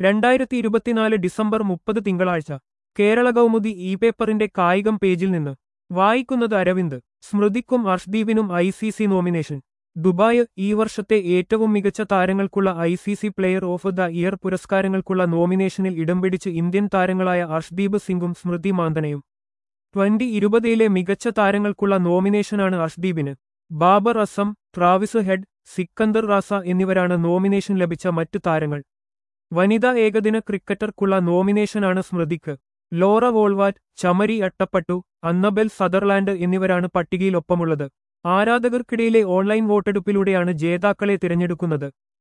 രണ്ടായിരത്തി ഇരുപത്തിനാല് ഡിസംബർ മുപ്പത് തിങ്കളാഴ്ച കേരള കൗമുദി ഇ പേപ്പറിന്റെ കായികം പേജിൽ നിന്ന് വായിക്കുന്നത് അരവിന്ദ് സ്മൃതിക്കും അർഷ്ദീപിനും I C C nomination Dubai ഈ വർഷത്തെ ഏറ്റവും മികച്ച താരങ്ങൾക്കുള്ള I C C player of the year പുരസ്കാരങ്ങൾക്കുള്ള നോമിനേഷനിൽ ഇടം പിടിച്ച് ഇന്ത്യൻ താരങ്ങളായ അർഷ്ദീപ് സിംഗും സ്മൃതി മാന്തനയും ട്വന്റി ഇരുപതിലെ മികച്ച താരങ്ങൾക്കുള്ള നോമിനേഷനാണ് അർഷ്ദീപിന് ബാബർ അസം ട്രാവിസ് ഹെഡ് സിക്കന്ദർ റാസ എന്നിവരാണ് നോമിനേഷൻ ലഭിച്ച മറ്റു താരങ്ങൾ വനിതാ ഏകദിന ക്രിക്കറ്റർക്കുള്ള നോമിനേഷനാണ് സ്മൃതിക്ക് ലോറ വോൾവാറ്റ് ചമരി അട്ടപ്പട്ടു അന്നബെൽ സദർലാൻഡ് എന്നിവരാണ് പട്ടികയിലൊപ്പമുള്ളത് ആരാധകർക്കിടയിലെ ഓൺലൈൻ വോട്ടെടുപ്പിലൂടെയാണ് ജേതാക്കളെ തിരഞ്ഞെടുക്കുന്നത്